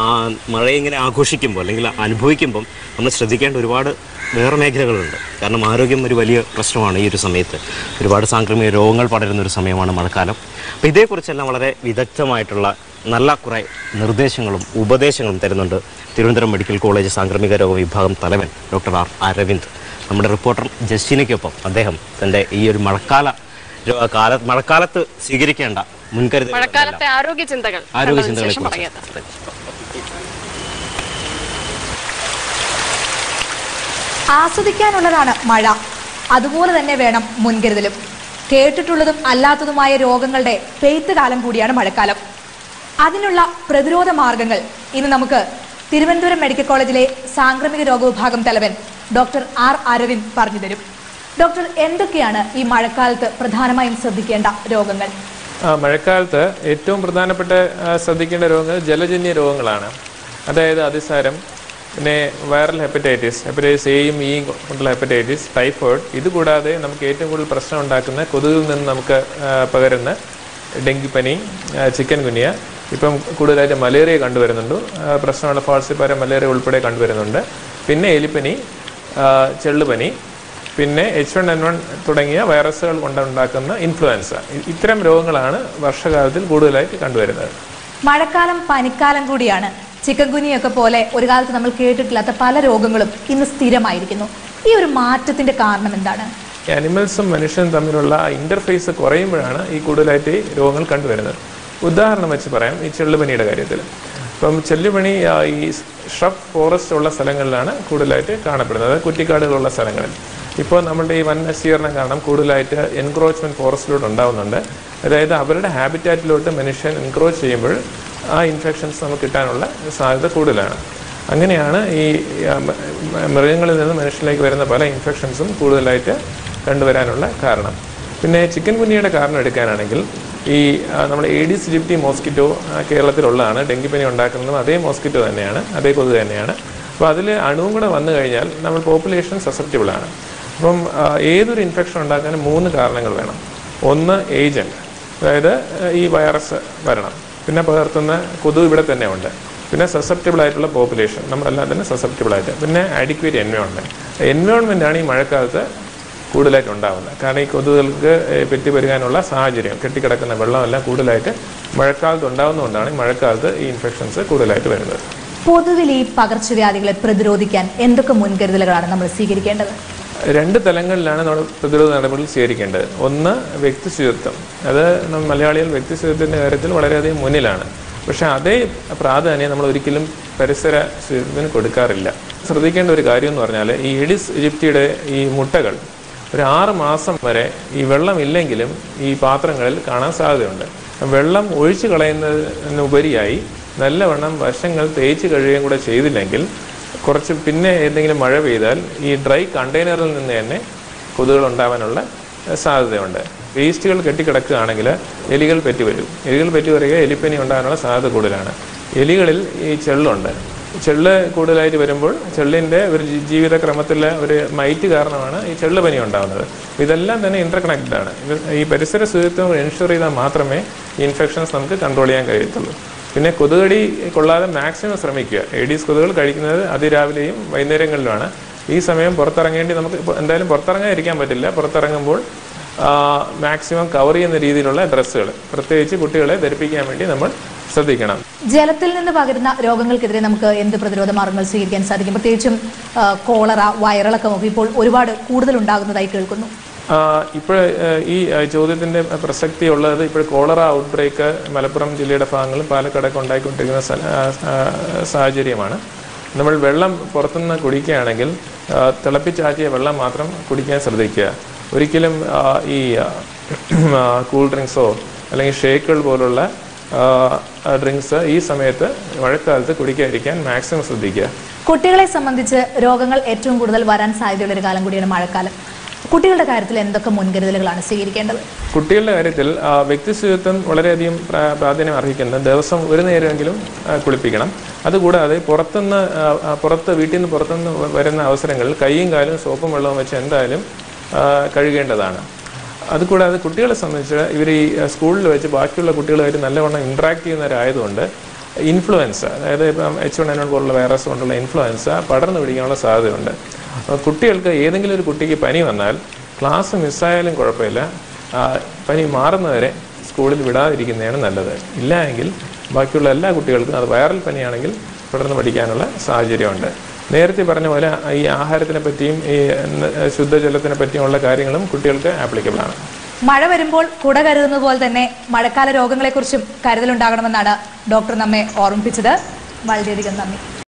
ആ മഴയെ ഇങ്ങനെ ആഘോഷിക്കുമ്പോൾ അല്ലെങ്കിൽ അനുഭവിക്കുമ്പം നമ്മൾ ശ്രദ്ധിക്കേണ്ട ഒരുപാട് വേറെ മേഖലകളുണ്ട് കാരണം ആരോഗ്യം ഒരു വലിയ പ്രശ്നമാണ് ഈ ഒരു സമയത്ത് ഒരുപാട് സാംക്രമിക രോഗങ്ങൾ പടരുന്ന ഒരു സമയമാണ് മഴക്കാലം അപ്പോൾ ഇതേക്കുറിച്ചെല്ലാം വളരെ വിദഗ്ധമായിട്ടുള്ള നല്ല കുറേ നിർദ്ദേശങ്ങളും ഉപദേശങ്ങളും തരുന്നുണ്ട് തിരുവനന്തപുരം മെഡിക്കൽ കോളേജ് സാംക്രമിക രോഗ വിഭാഗം തലവൻ ഡോക്ടർ ആർ അരവിന്ദ് നമ്മുടെ റിപ്പോർട്ടർ ജസ്റ്റിനയ്ക്കൊപ്പം അദ്ദേഹം തൻ്റെ ഈ ഒരു മഴക്കാല രോ- കാല മഴക്കാലത്ത് സ്വീകരിക്കേണ്ട മുൻകരുതൽ മഴക്കാലത്തെ ആരോഗ്യ ചിന്തകൾ ആരോഗ്യ കണ്ടതിന് ചിന്തകളെ ശേഷം മടങ്ങിയെത്താം ആസ്വദിക്കാനുള്ളതാണ് മഴ അതുപോലെ തന്നെ വേണം മുൻകരുതലും കേട്ടിട്ടുള്ളതും അല്ലാത്തതുമായ രോഗങ്ങളുടെ പെയ്ത്ത് കാലം കൂടിയാണ് മഴക്കാലം അതിനുള്ള പ്രതിരോധ മാർഗങ്ങൾ ഇന്ന് നമുക്ക് തിരുവനന്തപുരം മെഡിക്കൽ കോളേജിലെ സാംക്രമിക രോഗ വിഭാഗം തലവൻ ഡോക്ടർ ആർ അരവിന്ദ് പറഞ്ഞു തരും ഡോക്ടർ എന്തൊക്കെയാണ് ഈ മഴക്കാലത്ത് പ്രധാനമായും ശ്രദ്ധിക്കേണ്ട രോഗങ്ങൾ ആ, മഴക്കാലത്ത് ഏറ്റവും പ്രധാനപ്പെട്ട ആ, ശ്രദ്ധിക്കേണ്ട രോഗങ്ങൾ ജലജന്യ രോഗങ്ങളാണ് അതായത് അതിസാരം പിന്നെ വൈറൽ ഹെപ്പറ്റൈറ്റിസ് ഹെപ്പറ്റൈറ്റിസ് എയും ഇയും കൊണ്ടുള്ള ഹെപ്പറ്റൈറ്റിസ് ടൈഫോയിഡ് ഇതുകൂടാതെ നമുക്ക് ഏറ്റവും കൂടുതൽ പ്രശ്നം ഉണ്ടാക്കുന്ന കൊതുകിൽ നിന്ന് നമുക്ക് ആ, പകരുന്ന ഡെങ്കിപ്പനി ആ, ചിക്കൻ ഗുനിയ ഇപ്പം കൂടുതലായിട്ട് മലേറിയ കണ്ടുവരുന്നുണ്ട് ആ, പ്രശ്നമുള്ള ഫാൾസിപ്പാര മലേറിയ ഉൾപ്പെടെ കണ്ടുവരുന്നുണ്ട് പിന്നെ എലിപ്പനി ആ, ചെള്ളുപനി പിന്നെ എച്ച് വൺ എൻ വൺ തുടങ്ങിയ വൈറസുകൾ കൊണ്ടുണ്ടാക്കുന്ന ഇൻഫ്ലുവൻസ ഇ- ഇത്തരം രോഗങ്ങളാണ് വർഷകാലത്തിൽ കൂടുതലായിട്ട് കണ്ടുവരുന്നത് മഴക്കാലം പനിക്കാലം കൂടിയാണ് ചിക്കൻ ഗുനിയൊക്കെ പോലെ ഒരു കാലത്ത് നമ്മൾ കേട്ടിട്ടില്ലാത്ത പല രോഗങ്ങളും ഇന്ന് സ്ഥിരമായിരിക്കുന്നു ഈ ഒരു മാറ്റത്തിന്റെ കാരണം എന്താണ് ഈ അനിമൽസും മനുഷ്യനും തമ്മിലുള്ള ഇന്റർഫേസ് കുറയുമ്പോഴാണ് ഈ കൂടുതലായിട്ട് ഈ രോഗങ്ങൾ കണ്ടുവരുന്നത് ഉദാഹരണം വെച്ച് പറയാം ഈ ചെള്ളുപനിയുടെ കാര്യത്തിൽ ഇപ്പം ചെല്ലുപനി ആ, ഈ ഷ്രബ് ഫോറസ്റ്റ് ഉള്ള സ്ഥലങ്ങളിലാണ് കൂടുതലായിട്ട് കാണപ്പെടുന്നത് അതായത് കുറ്റിക്കാടുകളുള്ള സ്ഥലങ്ങളിൽ ഇപ്പോൾ നമ്മുടെ ഈ വൻ നശീകരണം കാരണം കൂടുതലായിട്ട് എൻക്രോച്ച്മെന്റ് ഫോറസ്റ്റിലോട്ട് ഉണ്ടാവുന്നുണ്ട് അതായത് അവരുടെ ഹാബിറ്റാറ്റിലോട്ട് മനുഷ്യൻ എൻക്രോച്ച് ചെയ്യുമ്പോൾ ആ ഇൻഫെക്ഷൻസ് നമുക്ക് കിട്ടാനുള്ള സാധ്യത കൂടുതലാണ് അങ്ങനെയാണ് ഈ ആ, മ- മ- മൃഗങ്ങളിൽ നിന്ന് മനുഷ്യരിലേക്ക് വരുന്ന പല ഇൻഫെക്ഷൻസും കൂടുതലായിട്ട് കണ്ടുവരാനുള്ള കാരണം പിന്നെ ചിക്കൻ കുനിയുടെ കാരണം എടുക്കാനാണെങ്കിൽ ഈ ആ, നമ്മുടെ ഏഡിസ് ജിപ്റ്റി മോസ്കിറ്റോ ആ, കേരളത്തിലുള്ളതാണ് ഡെങ്കിപ്പനി ഉണ്ടാക്കുന്നതും അതേ മോസ്കിറ്റോ തന്നെയാണ് അതേ കൊതുക് തന്നെയാണ് അപ്പോൾ അതിൽ അണുവും കൂടെ വന്നു കഴിഞ്ഞാൽ നമ്മൾ പോപ്പുലേഷൻ സസെപ്റ്റബിൾ ആണ് അപ്പം ആ, ഏതൊരു ഇൻഫെക്ഷൻ ഉണ്ടാക്കാനും മൂന്ന് കാരണങ്ങൾ വേണം ഒന്ന് ഏജന്റ് അതായത് ആ, ഈ വൈറസ് വരണം പിന്നെ പകർത്തുന്ന കൊതു ഇവിടെ തന്നെ ഉണ്ട് പിന്നെ സസെപ്റ്റബിൾ ആയിട്ടുള്ള പോപ്പുലേഷൻ നമ്മളെല്ലാം തന്നെ സസെപ്റ്റബിൾ ആയിട്ട് പിന്നെ അഡിക്വേറ്റ് എൻവയോൺമെന്റ് എൻവയോൺമെന്റ് ആണ് ഈ മഴക്കാലത്ത് കൂടുതലായിട്ട് ഉണ്ടാകുന്നത് കാരണം ഈ കൊതുകുകൾക്ക് ഏഹ്, പെറ്റുപെരുകാനുള്ള സാഹചര്യം കെട്ടിക്കിടക്കുന്ന വെള്ളമെല്ലാം കൂടുതലായിട്ട് മഴക്കാലത്ത് ഉണ്ടാകുന്നതുകൊണ്ടാണ് ഈ മഴക്കാലത്ത് ഈ ഇൻഫെക്ഷൻസ് കൂടുതലായിട്ട് വരുന്നത് പൊതുവിൽ ഈ പകർച്ചവ്യാധികളെ പ്രതിരോധിക്കാൻ എന്തൊക്കെ മുൻകരുതലുകളാണ് നമ്മൾ സ്വീകരിക്കേണ്ടത് രണ്ട് തലങ്ങളിലാണ് നമ്മൾ പ്രതിരോധ നടപടികൾ സ്വീകരിക്കേണ്ടത് ഒന്ന് വ്യക്തി ശുചിത്വം അത് നമ്മൾ മലയാളികൾ വ്യക്തി ശുചിത്വത്തിൻ്റെ കാര്യത്തിൽ വളരെയധികം മുന്നിലാണ് പക്ഷെ അതേ പ്രാധാന്യം നമ്മൾ ഒരിക്കലും പരിസര ശുചിത്വത്തിന് കൊടുക്കാറില്ല ശ്രദ്ധിക്കേണ്ട ഒരു കാര്യം എന്ന് പറഞ്ഞാൽ ഈ എഡിസ് ഈജിപ്തിയുടെ ഈ മുട്ടകൾ ഒരു ആറ് മാസം വരെ ഈ വെള്ളമില്ലെങ്കിലും ഈ പാത്രങ്ങളിൽ കാണാൻ സാധ്യതയുണ്ട് വെള്ളം ഒഴിച്ചു കളയുന്നതിനുപരിയായി നല്ലവണ്ണം വശങ്ങൾ തേച്ച് കഴിയുകയും കൂടെ ചെയ്തില്ലെങ്കിൽ കുറച്ച് പിന്നെ എന്തെങ്കിലും മഴ പെയ്താൽ ഈ ഡ്രൈ കണ്ടെയ്നറിൽ നിന്ന് തന്നെ കൊതുകുകൾ ഉണ്ടാവാനുള്ള ഏഹ്, സാധ്യതയുണ്ട് വേസ്റ്റുകൾ കെട്ടിക്കിടക്കുകയാണെങ്കിൽ എലികൾ പെറ്റുവരും എലികൾ പെറ്റുവരിക എലിപ്പനി ഉണ്ടാകാനുള്ള സാധ്യത കൂടുതലാണ് എലികളിൽ ഈ ചെള്ളുണ്ട് ചെള്ള് കൂടുതലായിട്ട് വരുമ്പോൾ ചെള്ളിൻ്റെ ഒരു ജീ- ജീവിതക്രമത്തിലെ ഒരു മൈറ്റ് കാരണമാണ് ഈ ചെള്ള് പനി ഉണ്ടാകുന്നത് ഇതെല്ലാം തന്നെ ഇന്റർ കണക്റ്റഡ് ആണ് ഇത് ഈ പരിസര ശുചിത്വം എൻഷുർ ചെയ്താൽ മാത്രമേ ഈ ഇൻഫെക്ഷൻസ് നമുക്ക് കൺട്രോൾ ചെയ്യാൻ കഴിയത്തുള്ളൂ പിന്നെ കൊതുകടി കൊള്ളാതെ മാക്സിമം ശ്രമിക്കുക എഡീസ് കൊതുകുകൾ കഴിക്കുന്നത് അതിരാവിലെയും വൈകുന്നേരങ്ങളിലുമാണ് ഈ സമയം പുറത്തിറങ്ങേണ്ടി നമുക്ക് ഇപ്പൊ എന്തായാലും പുറത്തിറങ്ങാതിരിക്കാൻ പറ്റില്ല പുറത്തിറങ്ങുമ്പോൾ മാക്സിമം കവർ ചെയ്യുന്ന രീതിയിലുള്ള ഡ്രസ്സുകൾ പ്രത്യേകിച്ച് കുട്ടികളെ ധരിപ്പിക്കാൻ വേണ്ടി നമ്മൾ ശ്രദ്ധിക്കണം ജലത്തിൽ നിന്ന് പകരുന്ന രോഗങ്ങൾക്കെതിരെ നമുക്ക് എന്ത് പ്രതിരോധ മാർഗങ്ങൾ സ്വീകരിക്കാൻ സാധിക്കും പ്രത്യേകിച്ചും ആ, കോളറ വയറിളക്കമൊക്കെ ഇപ്പോൾ ഒരുപാട് കൂടുതൽ ഉണ്ടാകുന്നതായി കേൾക്കുന്നു ഇപ്പോൾ ഈ ആ, ചോദ്യത്തിന്റെ പ്രസക്തി ഉള്ളത് ഇപ്പോൾ കോളറ ഔട്ട് ബ്രേക്ക് മലപ്പുറം ജില്ലയുടെ ഭാഗങ്ങളും പാലക്കാടൊക്കെ ഉണ്ടായിക്കൊണ്ടിരിക്കുന്ന സ്ഥല- ആ, ആ, സാഹചര്യമാണ് നമ്മൾ വെള്ളം പുറത്തുനിന്ന് കുടിക്കുകയാണെങ്കിൽ ആ, തിളപ്പിച്ചാറ്റിയ വെള്ളം മാത്രം കുടിക്കാൻ ശ്രദ്ധിക്കുക ഒരിക്കലും ആ, ഈ കൂൾ ഡ്രിങ്ക്സോ അല്ലെങ്കിൽ ഷേക്കുകൾ പോലുള്ള ഡ്രിങ്ക്സ് ഈ സമയത്ത് മഴക്കാലത്ത് കുടിക്കാതിരിക്കാൻ മാക്സിമം ശ്രദ്ധിക്കുക കുട്ടികളെ സംബന്ധിച്ച് രോഗങ്ങൾ ഏറ്റവും കൂടുതൽ വരാൻ സാധ്യതയുള്ള ഒരു കാലം കൂടിയാണ് മഴക്കാലം കുട്ടികളുടെ കാര്യത്തിൽ എന്തൊക്കെ മുൻകരുതലുകളാണ് സ്വീകരിക്കേണ്ടത് കുട്ടികളുടെ കാര്യത്തിൽ ആ, വ്യക്തി ശുചിത്വം വളരെയധികം പ്രാ- പ്രാധാന്യം അർഹിക്കുന്നത് ദിവസം ഒരു നേരമെങ്കിലും ആ, കുളിപ്പിക്കണം അതുകൂടാതെ പുറത്തുനിന്ന് ആ, ആ, പുറത്ത് വീട്ടിൽ നിന്ന് പുറത്തുനിന്ന് വ- വരുന്ന അവസരങ്ങളിൽ കൈയും കാലും സോപ്പും വെള്ളവും വെച്ച് എന്തായാലും ആ, കഴുകേണ്ടതാണ് അതുകൂടാതെ കുട്ടികളെ സംബന്ധിച്ച് ഇവർ ഈ സ്കൂളിൽ വെച്ച് ബാക്കിയുള്ള കുട്ടികളുമായിട്ട് നല്ലവണ്ണം ഇൻട്രാക്ട് ചെയ്യുന്നവരായതുകൊണ്ട് ഇൻഫ്ലുവൻസ അതായത് ഇപ്പം എച്ച് വൺ എൻ വൺ പോലുള്ള വൈറസ് കൊണ്ടുള്ള ഇൻഫ്ലുവൻസ പടർന്നു പിടിക്കാനുള്ള സാധ്യതയുണ്ട് അപ്പോൾ കുട്ടികൾക്ക് ഏതെങ്കിലും ഒരു കുട്ടിക്ക് പനി വന്നാൽ ക്ലാസ് മിസ്സായാലും കുഴപ്പമില്ല ആ, പനി മാറുന്നവരെ സ്കൂളിൽ വിടാതിരിക്കുന്നതാണ് നല്ലത് ഇല്ല എങ്കിൽ ബാക്കിയുള്ള എല്ലാ കുട്ടികൾക്കും അത് വൈറൽ പനിയാണെങ്കിൽ തുടർന്ന് പഠിക്കാനുള്ള സാഹചര്യമുണ്ട് നേരത്തെ പറഞ്ഞ പോലെ ഈ ആഹാരത്തിനെ പറ്റിയും ഈ ന- ശുദ്ധജലത്തിനെ പറ്റിയുമുള്ള കാര്യങ്ങളും കുട്ടികൾക്ക് ആപ്ലിക്കബിൾ ആണ് മഴ വരുമ്പോൾ കുട കരുതുന്നത് പോലെ തന്നെ മഴക്കാല രോഗങ്ങളെക്കുറിച്ചും കരുതലുണ്ടാകണമെന്നാണ് ഡോക്ടർ നമ്മെ ഓർമ്മിപ്പിച്ചത് വളരെയധികം നന്ദി